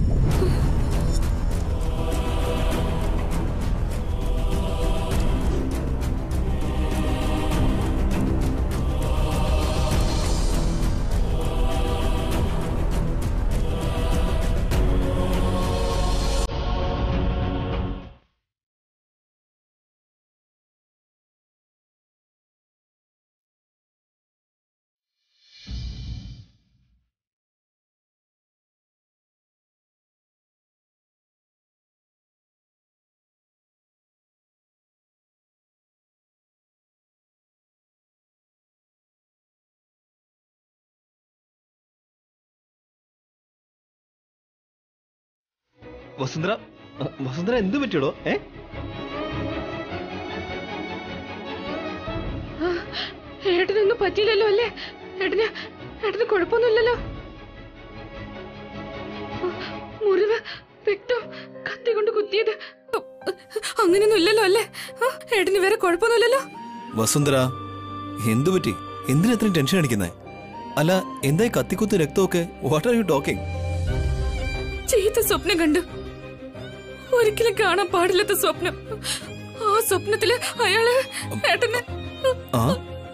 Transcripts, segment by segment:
വസുന്ധര വസുന്ധര എന്ത് പറ്റിയടോ ഏ ഏട്ടനൊന്നും പറ്റിയില്ലല്ലോ അല്ലേ ഏട്ടന് ഏട്ടന് കുഴപ്പമൊന്നുമില്ലല്ലോ മുറിവ് രക്തം കത്തി കൊണ്ട് കുത്തിയത് അങ്ങനെയൊന്നും ഇല്ലല്ലോ അല്ലേ ആ, ഏട്ടന് വേറെ കുഴപ്പമൊന്നുമില്ലല്ലോ വസുന്ധര എന്തു പറ്റി എന്തിനാ ഇത്രയും ടെൻഷൻ അടിക്കുന്നേ അല്ല എന്തായി കത്തിക്കുത്ത് രക്തമൊക്കെ വാട്ട് ആർ യു ടോക്കിംഗ് ചീത്ത സ്വപ്നം കണ്ടു ഒരിക്കലും കാണാൻ പാടില്ലാത്ത സ്വപ്നം ആ സ്വപ്നത്തില് അയാള് ഏട്ടന് ആ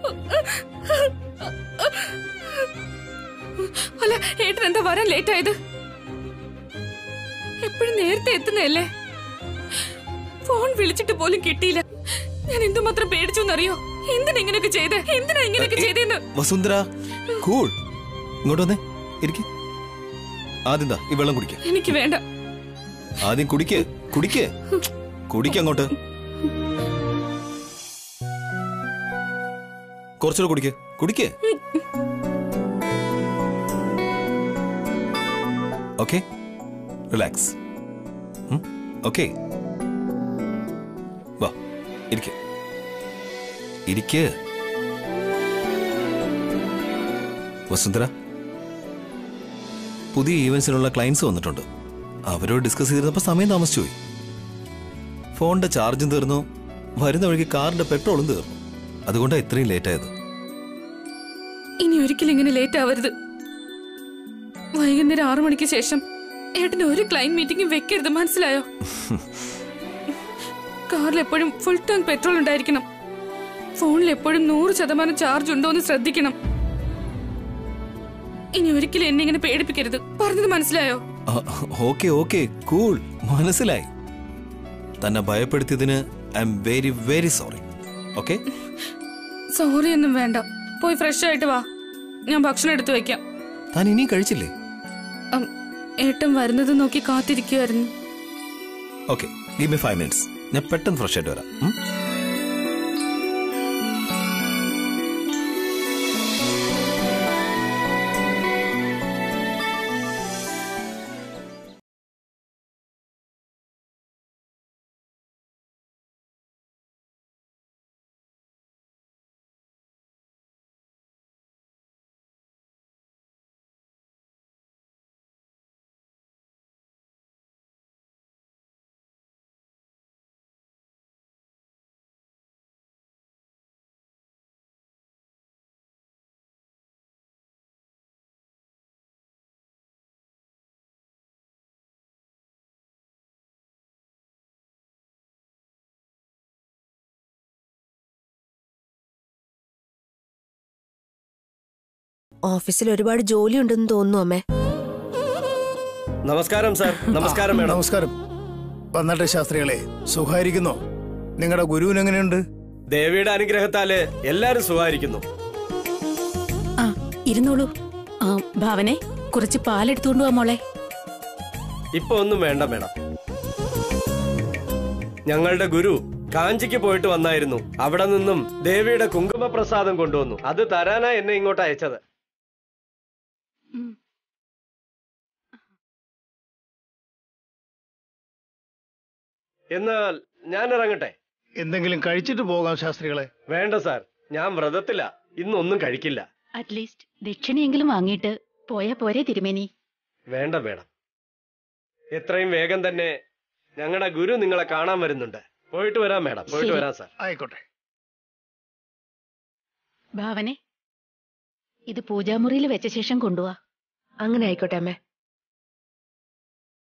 അല്ല ഏട്ടൻ എന്താ വരാൻ ലേറ്റ് ആയത് എപ്പോഴും നേരത്തെ എത്തുന്നതല്ലേ ഫോൺ വിളിച്ചിട്ട് പോലും കിട്ടിയില്ല ഞാൻ എന്തുമാത്രം പേടിച്ചു എന്നറിയോ എന്തിനാ ഇങ്ങനെയൊക്കെ ചെയ്ത് എന്തിനാ ഇങ്ങനെയൊക്കെ ചെയ്തെന്ന് വസുന്ധര കൂൾ ഇങ്ങോട്ട് വന്നേ ഇരിക്ക് ആദ്യം ദാ ഈ വെള്ളം കുടിക്ക എനിക്ക് വേണ്ട ആദ്യം കുടിക്ക് കുടിക്ക് കുടിക്ക് അങ്ങോട്ട് കുറച്ചുകൂടെ കുടിക്ക് കുടിക്ക് ഓക്കെ റിലാക്സ് ഓക്കെ വാ ഇരിക്ക് ഇരിക്ക് വസുന്ധര പുതിയ ഈവൻസിനുള്ള ക്ലയൻസ് വന്നിട്ടുണ്ട് അവരോട് ഡിസ്കസ് ചെയ്തിരുന്നപ്പോൾ സമയം താമസിച്ചു പോയി ഫോണിന്റെ ചാർജും തീർന്നു വരുന്ന വഴിക്ക് കാറിന്റെ പെട്രോളും തീർന്നു അതുകൊണ്ടാണ് ഇത്രയും ലേറ്റ് ആയത് ഇനി ഒരിക്കലും ഇങ്ങനെ ലേറ്റ് ആവരുത് വൈകുന്നേരം ആറു മണിക്ക് ശേഷം ഏട്ടന് ഒരു ക്ലൈന്റ് മീറ്റിംഗും വെക്കരുത് മനസ്സിലായോ കാറിൽ എപ്പോഴും ഫുൾ ടാങ്ക് പെട്രോൾ ഉണ്ടായിരിക്കണം ഫോണിൽ എപ്പോഴും നൂറ് ശതമാനം ചാർജ് ഉണ്ടോ എന്ന് ശ്രദ്ധിക്കണം ഇനി ഒരിക്കലും എന്നെ ഇങ്ങനെ പേടിപ്പിക്കരുത് പറഞ്ഞത് മനസ്സിലായോ ഓക്കെ ഓക്കെ കൂൾ മനസ്സിലായി തന്നെ ഭയപ്പെടുത്തിയതിന് I'm very very sorry okay sorry ഒന്നും വേണ്ട പോയി ഫ്രഷ് ആയിട്ട് വാ ഞാൻ ഭക്ഷണം എടുത്തു വെക്കാം താൻ ഇനിയും കഴിച്ചില്ലേ ഉം, ഏട്ടൻ വരുന്നത് നോക്കി കാത്തിരിക്കുമായിരുന്നു okay give me five minutes ഞാൻ പെട്ടെന്ന് ഫ്രഷ് ആയിട്ട് വരാം ഉം? ഓഫീസിൽ ഒരുപാട് ജോലിയുണ്ടെന്ന് തോന്നുന്നു അമ്മേ നമസ്കാരം സാർ നമസ്കാരം ആ, മേഡം നമസ്കാരം വന്നട്ടെ ശാസ്ത്രികളെ സുഖായിരിക്കുന്നോ നിങ്ങളുടെ ഗുരുവിന് എങ്ങനെയുണ്ട് ദേവിയുടെ അനുഗ്രഹത്താല് എല്ലാരും സുഖമായിരിക്കുന്നു ആ ഇരുന്നോളൂ ആ ഭാവനെ കുറച്ച് പാലെടുത്തുകൊണ്ട് വാ മോളെ ഇപ്പൊ ഒന്നും വേണ്ട മേഡം ഞങ്ങളുടെ ഗുരു കാഞ്ചിക്ക് പോയിട്ട് വന്നായിരുന്നു അവിടെ നിന്നും ദേവിയുടെ കുങ്കുമപ്രസാദം കൊണ്ടുവന്നു അത് തരാനാ എന്നെ ഇങ്ങോട്ട് അയച്ചത് എന്നാൽ ഞാൻ ഇറങ്ങട്ടെ എന്തെങ്കിലും കഴിച്ചിട്ട് പോകാം ശാസ്ത്രികളെ വേണ്ട സാർ ഞാൻ വ്രതത്തില ഇന്നൊന്നും കഴിക്കില്ല അറ്റ്ലീസ്റ്റ് ദക്ഷിണയെങ്കിലും വാങ്ങിയിട്ട് പോയാ പോരെ തിരുമേനി വേണ്ട മേഡം എത്രയും വേഗം തന്നെ ഞങ്ങളുടെ ഗുരു നിങ്ങളെ കാണാൻ വരുന്നുണ്ട് പോയിട്ട് വരാം മേഡം പോയിട്ട് ശരി. വരാം സാർ ആയിക്കോട്ടെ ഭാവനെ ഇത് പൂജാമുറിയിൽ വെച്ച ശേഷം കൊണ്ടുപോവാ അങ്ങനെ ആയിക്കോട്ടെ അമ്മേ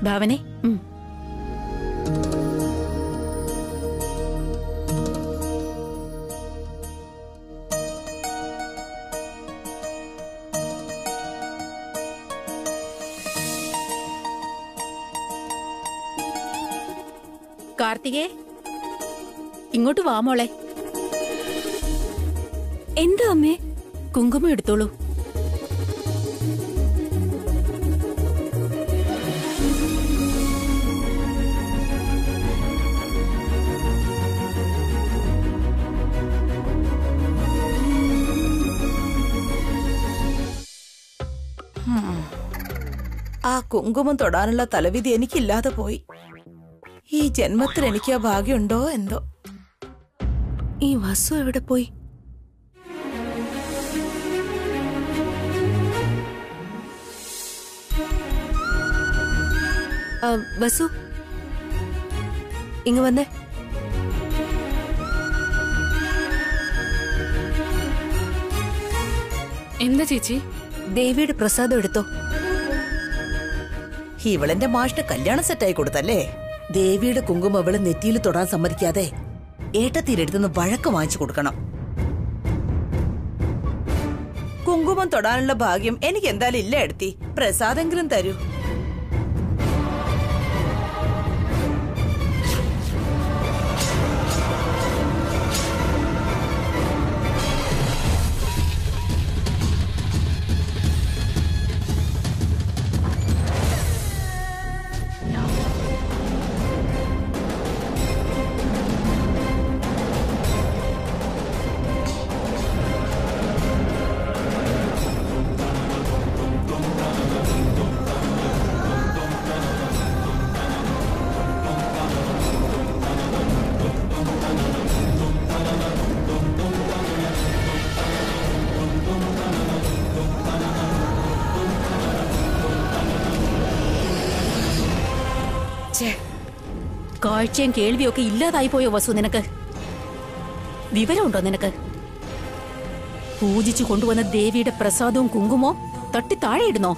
ഭാവനെ ഉം. കാർത്തികേ ഇങ്ങോട്ട് വാ മോളെ എന്താ അമ്മേ കുങ്കുമം എടുത്തോളൂ ആ കുങ്കുമം തൊടാനുള്ള തലവിധി എനിക്കില്ലാതെ പോയി ഈ ജന്മത്തിൽ എനിക്ക് ആ ഭാഗ്യമുണ്ടോ എന്തോ ഈ വസു എവിടെ പോയി ആ, വസു ഇങ്ങ് വന്നേ എന്താ ചേച്ചി ദേവിയുടെ പ്രസാദം എടുത്തോ ഇവളെന്റെ മാഷിന് കല്യാണം സെറ്റായി കൊടുത്തല്ലേ ദേവിയുടെ കുങ്കുമം അവളെ നെറ്റിയിൽ തൊടാൻ സമ്മതിക്കാതെ ഏട്ടത്തീരെടുത്തുനിന്ന് വഴക്ക് വാങ്ങിച്ചു കൊടുക്കണം കുങ്കുമം തൊടാനുള്ള ഭാഗ്യം എനിക്ക് എന്തായാലും ഇല്ല എടുത്തി പ്രസാദെങ്കിലും തരൂ കാഴ്ചയും കേൾവിയും ഒക്കെ ഇല്ലാതായി പോയോ വസു നിനക്ക് വിവരമുണ്ടോ നിനക്ക് പൂജിച്ചു കൊണ്ടുവന്ന ദേവിയുടെ പ്രസാദവും കുങ്കുമോ തട്ടി താഴെയിടുന്നോ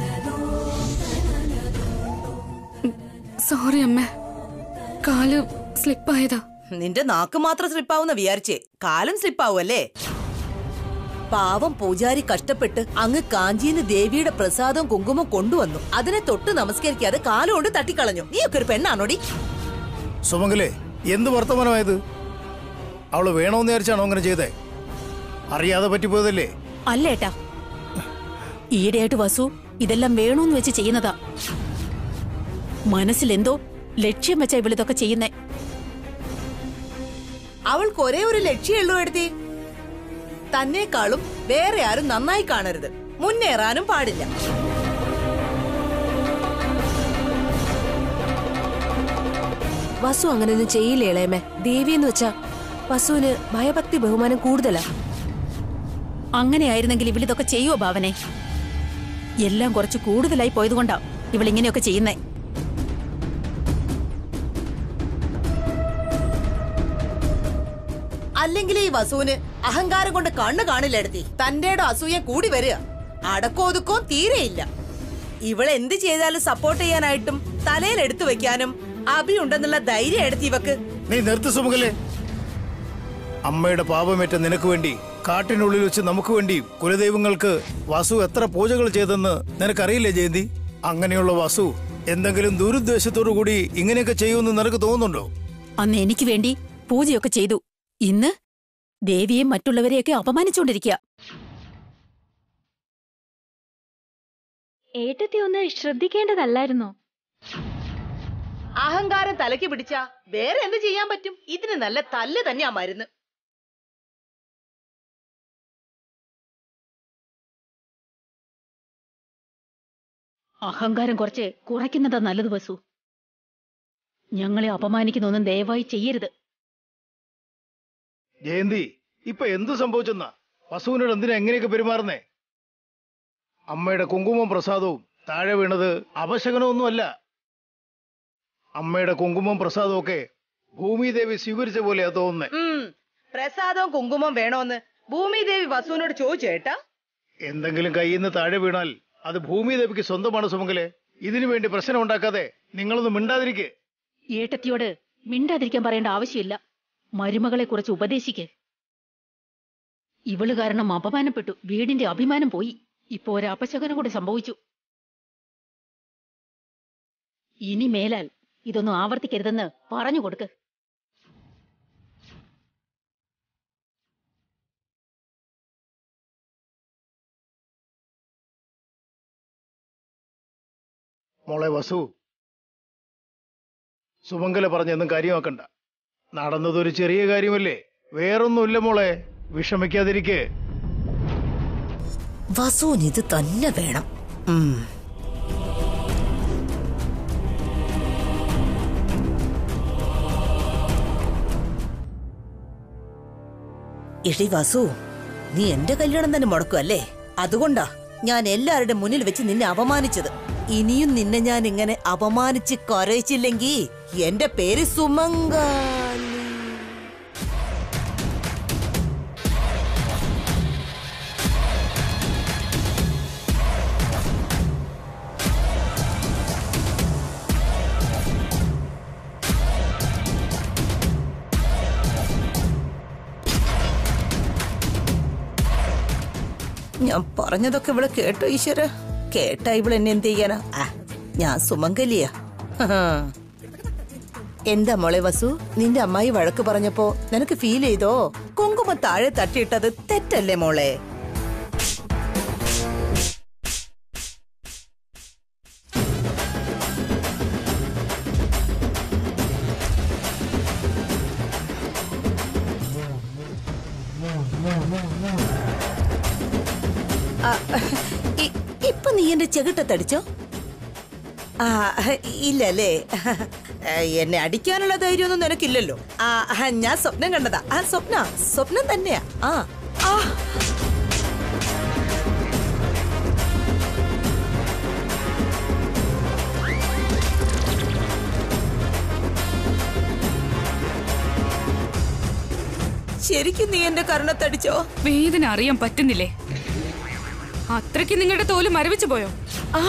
സോറി അമ്മ കാല് സ്ലിപ്പായതാ നിന്റെ നാക്ക് മാത്രം സ്ലിപ്പാവുന്ന വിചാരിച്ചേ കാലം സ്ലിപ്പാവുമല്ലേ പാവം പൂജാരി കഷ്ടപ്പെട്ട് അങ്ങ് കാഞ്ചിന്ന് ദേവിയുടെ പ്രസാദം കുങ്കുമം കൊണ്ടുവന്നു അതിനെ തൊട്ട് നമസ്കരിക്കാതെ കാലുകൊണ്ട് തട്ടിക്കളഞ്ഞു നീയൊക്കെ ഒരു പെണ്ണാണോടി സുമംഗലേ എന്ത് വർത്തമാനമായത് അവള് വേണോന്ന് വിചാരിച്ചാണോ അങ്ങനെ ചെയ്തേ അറിയാതെ പറ്റിപ്പോയതല്ലേ അല്ല ഏട്ടാ ഈയിടെയായിട്ട് വസു ഇതെല്ലാം വേണോന്ന് വെച്ച് ചെയ്യുന്നതാ മനസ്സിലെന്തോ ലക്ഷ്യം വെച്ചാ ഇവളിതൊക്കെ ചെയ്യുന്നേ അവൾക്ക് ഒരേ ഒരു ലക്ഷ്യമുള്ളൂ എടുത്തി തന്നെക്കാളും വേറെ ആരും നന്നായി കാണരുത് മുന്നേറാനും പാടില്ല വസു അങ്ങനെയൊന്നും ചെയ്യില്ല ഇളയമേ ദേവി എന്ന് വെച്ചാ വസുവിന് ഭയഭക്തി ബഹുമാനം കൂടുതലാ അങ്ങനെയായിരുന്നെങ്കിൽ ഇവളിതൊക്കെ ചെയ്യുവോ ഭാവനെ എല്ലാം കുറച്ച് കൂടുതലായി പോയതുകൊണ്ടാ ഇവളിങ്ങനെയൊക്കെ ചെയ്യുന്നേ അല്ലെങ്കിൽ ഈ വസുവിന് അഹങ്കാരം കൊണ്ട് കണ്ണു കാണില്ല എടുത്തി തന്റെ അസൂയ കൂടി വരിക അടക്കോതുക്കോ തീരെയില്ല ഇവൾ എന്ത് ചെയ്താലും സപ്പോർട്ട് ചെയ്യാനായിട്ടും തലയിൽ എടുത്തു വെക്കാനും അഭിയുണ്ടെന്നുള്ള ധൈര്യം എടുത്തി ഇവക്ക് നീ നിർത്ത് സുമംഗലേ അമ്മയുടെ പാപമേറ്റ നിനക്ക് വേണ്ടി കാട്ടിനുള്ളിൽ വെച്ച് നമുക്ക് വേണ്ടി കുലദൈവങ്ങൾക്ക് വാസു എത്ര പൂജകൾ ചെയ്തെന്ന് നിനക്കറിയില്ലേ ജയന്തി അങ്ങനെയുള്ള വാസു എന്തെങ്കിലും ദുരുദ്ദേശത്തോടു കൂടി ഇങ്ങനെയൊക്കെ ചെയ്യുമെന്ന് നിനക്ക് തോന്നുന്നുണ്ടോ അന്ന് എനിക്ക് വേണ്ടി പൂജയൊക്കെ ചെയ്തു ഇന്ന് ദേവിയെയും മറ്റുള്ളവരെയൊക്കെ അപമാനിച്ചുകൊണ്ടിരിക്കുക ഏട്ടത്തി ഒന്ന് ശ്രദ്ധിക്കേണ്ടതല്ലായിരുന്നോ അഹങ്കാരം തലയ്ക്ക് പിടിച്ച വേറെ എന്ത് ചെയ്യാൻ പറ്റും ഇതിന് നല്ല തല്ല് തന്നെയാ മരുന്ന് അഹങ്കാരം കുറച്ച് കുറയ്ക്കുന്നതാ നല്ലത് വസു ഞങ്ങളെ അപമാനിക്കുന്നൊന്നും ദയവായി ചെയ്യരുത് ജയന്തി ഇപ്പൊ എന്തു സംഭവിച്ചെന്നാ വസുവിനോട് എന്തിനാ എങ്ങനെയൊക്കെ പെരുമാറുന്നേ അമ്മയുടെ കുങ്കുമം പ്രസാദവും താഴെ വീണത് അപശകനമൊന്നുമല്ല അമ്മയുടെ കുങ്കുമം പ്രസാദവും ഒക്കെ ഭൂമിദേവി സ്വീകരിച്ച പോലെയാ തോന്നുന്നേ ഉം പ്രസാദവും കുങ്കുമം വേണോന്ന് ഭൂമിദേവി വസുവിനോട് ചോദിച്ചു ഏട്ടാ എന്തെങ്കിലും കയ്യിൽ നിന്ന് താഴെ വീണാൽ അത് ഭൂമിദേവിക്ക് സ്വന്തമാണ് സുമംഗലെ ഇതിനു വേണ്ടി പ്രശ്നം ഉണ്ടാക്കാതെ നിങ്ങളൊന്നും മിണ്ടാതിരിക്കേ ഏട്ടത്തിയോട് മിണ്ടാതിരിക്കാൻ പറയേണ്ട ആവശ്യമില്ല മരുമകളെ കുറിച്ച് ഉപദേശിക്ക് ഇവള് കാരണം അപമാനപ്പെട്ടു വീടിന്റെ അഭിമാനം പോയി ഇപ്പൊ ഒരു അപശകനം കൂടി സംഭവിച്ചു ഇനി മേലാൽ ഇതൊന്നും ആവർത്തിക്കരുതെന്ന് പറഞ്ഞു കൊടുക്ക് മോളെ വസു സുമംഗല പറഞ്ഞൊന്നും കാര്യമാക്കണ്ട നടന്നതൊരു ചെറിയ കാര്യമല്ലേ വേറൊന്നുമില്ല മോളെ വിഷമിക്കാതിരിക്കേ വസുവിന് ഇത് തന്നെ വേണം ഉം. എടി വസു നീ എന്റെ കല്യാണം തന്നെ മുടക്കും അല്ലേ അതുകൊണ്ടാ ഞാൻ എല്ലാവരുടെ മുന്നിൽ വെച്ച് നിന്നെ അപമാനിച്ചത് ഇനിയും നിന്നെ ഞാൻ ഇങ്ങനെ അപമാനിച്ച് കരയിച്ചില്ലെങ്കി എന്റെ പേര് സുമംഗാലി ഞാൻ പറഞ്ഞതൊക്കെ ഇവള് കേട്ടോ ഈശ്വര കേട്ടാ ഇവള് എന്നെ എന്ത് ചെയ്യാനാ ആ ഞാൻ സുമംഗലിയാ ഹഹാ. എന്താ മോളെ വസു നിന്റെ അമ്മായി വഴക്ക് പറഞ്ഞപ്പോ നിനക്ക് ഫീൽ ചെയ്തോ കുങ്കുമ താഴെ തട്ടിയിട്ടത് തെറ്റല്ലേ മോളെ ആ, ഇ- ഇപ്പൊ നീ എന്റെ ചെകിട്ടത്തടിച്ചോ ആ ഇല്ലല്ലേ എന്നെ അടിക്കാനുള്ള ധൈര്യമൊന്നും നിനക്കില്ലല്ലോ ആ ആ, ഞാൻ സ്വപ്നം കണ്ടതാ ആ സ്വപ്ന സ്വപ്നം തന്നെയാ ആ ആ ശരിക്കും നീ എന്റെ കർണത്തടിച്ചോ വേദന അറിയാൻ പറ്റുന്നില്ലേ അത്രയ്ക്ക് നിങ്ങളുടെ തോല് മരവിച്ചു പോയോ ആ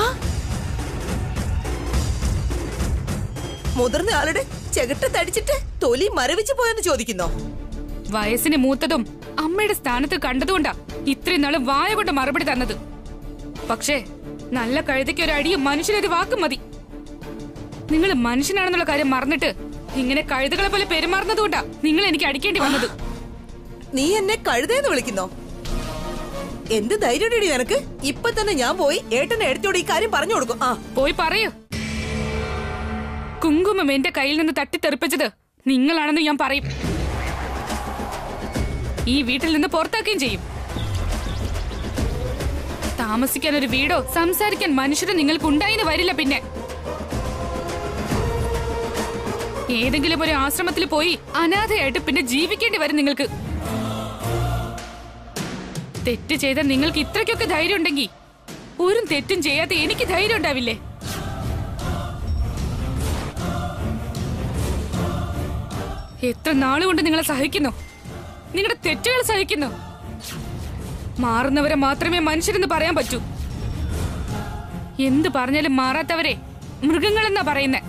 മുതിർന്ന ആളുടെ ചെകിട്ടത്തടിച്ചിട്ട് തൊലി മരവിച്ചു പോയെന്ന് ചോദിക്കുന്നോ വയസ്സിന് മൂത്തതും അമ്മയുടെ സ്ഥാനത്ത് കണ്ടതുകൊണ്ടാ ഇത്രയും നാള് വായ കൊണ്ട് മറുപടി തന്നത് പക്ഷേ നല്ല കഴുതയ്ക്ക് ഒരു അടിയും മനുഷ്യനൊരു വാക്കും മതി നിങ്ങൾ മനുഷ്യനാണെന്നുള്ള കാര്യം മറന്നിട്ട് ഇങ്ങനെ കഴുതകളെ പോലെ പെരുമാറുന്നതുകൊണ്ടാ നിങ്ങൾ എനിക്ക് അടിക്കേണ്ടി വന്നത് നീ എന്നെ കഴുതേന്ന് വിളിക്കുന്നോ എന്ത് ധൈര്യടി നിനക്ക് ഇപ്പൊ തന്നെ ഞാൻ പോയി ഏട്ടനെ എടുത്തോട് ഈ കാര്യം പറഞ്ഞു കൊടുക്കും ആ പോയി പറയൂ കുങ്കുമം എന്റെ കയ്യിൽ നിന്ന് തട്ടിത്തെറിപ്പിച്ചത് നിങ്ങളാണെന്ന് ഞാൻ പറയും ഈ വീട്ടിൽ നിന്ന് പുറത്താക്കുകയും ചെയ്യും താമസിക്കാൻ ഒരു വീടോ സംസാരിക്കാൻ മനുഷ്യരോ നിങ്ങൾക്ക് ഉണ്ടായിന്ന് വരില്ല പിന്നെ ഏതെങ്കിലും ഒരു ആശ്രമത്തിൽ പോയി അനാഥയായിട്ട് പിന്നെ ജീവിക്കേണ്ടി വരും നിങ്ങൾക്ക് തെറ്റ് ചെയ്ത നിങ്ങൾക്ക് ഇത്രയ്ക്കൊക്കെ ധൈര്യം ഉണ്ടെങ്കിൽ ഒരു തെറ്റും ചെയ്യാതെ എനിക്ക് ധൈര്യം ഉണ്ടാവില്ലേ എത്ര നാളുകൊണ്ട് നിങ്ങളെ സഹിക്കുന്നു നിങ്ങളുടെ തെറ്റുകൾ സഹിക്കുന്നു മാറുന്നവരെ മാത്രമേ മനുഷ്യരെന്ന് പറയാൻ പറ്റൂ എന്ത് പറഞ്ഞാലും മാറാത്തവരെ മൃഗങ്ങളെന്നാ പറയുന്നേ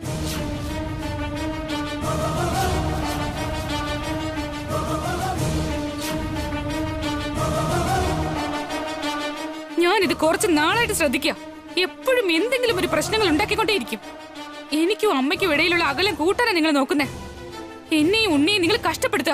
ഞാനിത് കുറച്ച് നാളായിട്ട് ശ്രദ്ധിക്കാം എപ്പോഴും എന്തെങ്കിലും ഒരു പ്രശ്നങ്ങൾ ഉണ്ടാക്കിക്കൊണ്ടേയിരിക്കും എനിക്കും അമ്മയ്ക്കും ഇടയിലുള്ള അകലം കൂട്ടാനാ നിങ്ങൾ നോക്കുന്നേ എന്നെയും ഉണ്ണിയും നിങ്ങൾ കഷ്ടപ്പെടുത്തുക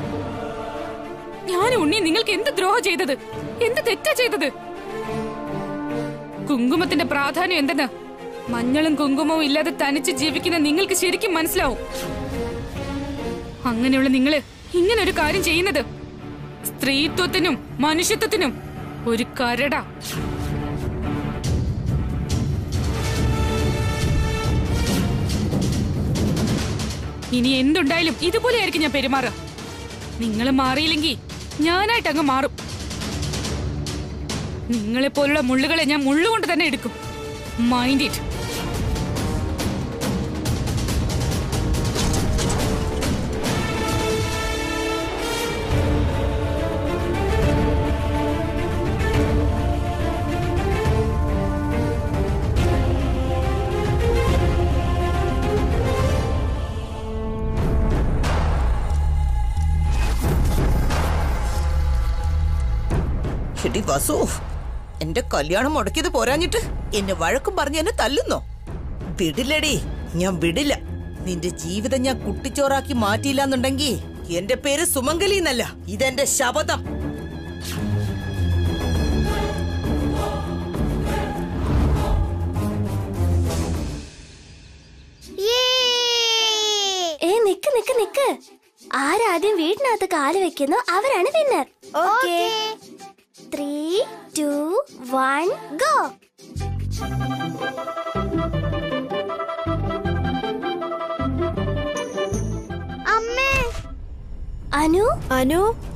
ഞാനും ഉണ്ണിയും നിങ്ങൾക്ക് എന്ത് ദ്രോഹം ചെയ്തത് എന്ത് തെറ്റാ ചെയ്തത് കുങ്കുമത്തിന്റെ പ്രാധാന്യം എന്തെന്ന് മഞ്ഞളും കുങ്കുമവും ഇല്ലാതെ തനിച്ച് ജീവിക്കുന്ന നിങ്ങൾക്ക് ശരിക്കും മനസ്സിലാവും അങ്ങനെയുള്ള നിങ്ങള് ഇങ്ങനെ ഒരു കാര്യം ചെയ്യുന്നത് സ്ത്രീത്വത്തിനും മനുഷ്യത്വത്തിനും ഒരു കരട ഇനി എന്തുണ്ടായാലും ഇതുപോലെയായിരിക്കും ഞാൻ പെരുമാറുക നിങ്ങൾ മാറിയില്ലെങ്കിൽ ഞാനായിട്ട് അങ്ങ് മാറും നിങ്ങളെ പോലുള്ള മുള്ളുകളെ ഞാൻ മുള്ളുകൊണ്ട് തന്നെ എടുക്കും മൈൻഡ് ഇറ്റ് എടി വസു എന്റെ കല്യാണം മുടക്കിയത് പോരാഞ്ഞിട്ട് എന്നെ വഴക്കും പറഞ്ഞ് എന്നെ തല്ലുന്നോ വിടില്ലടി ഞാൻ വിടില്ല നിന്റെ ജീവിതം ഞാൻ കുട്ടിച്ചോറാക്കി മാറ്റിയില്ല എന്നുണ്ടെങ്കിൽ എന്റെ പേര് സുമംഗലി എന്നല്ല ഇതെന്റെ ശപഥം ഏ നിക്ക് നിക്ക് നിക്ക് ആരാദ്യം വീടിനകത്ത് കാല് വെക്കുന്നു അവരാണ് winner okay three two one go അമ്മേ അനു അനു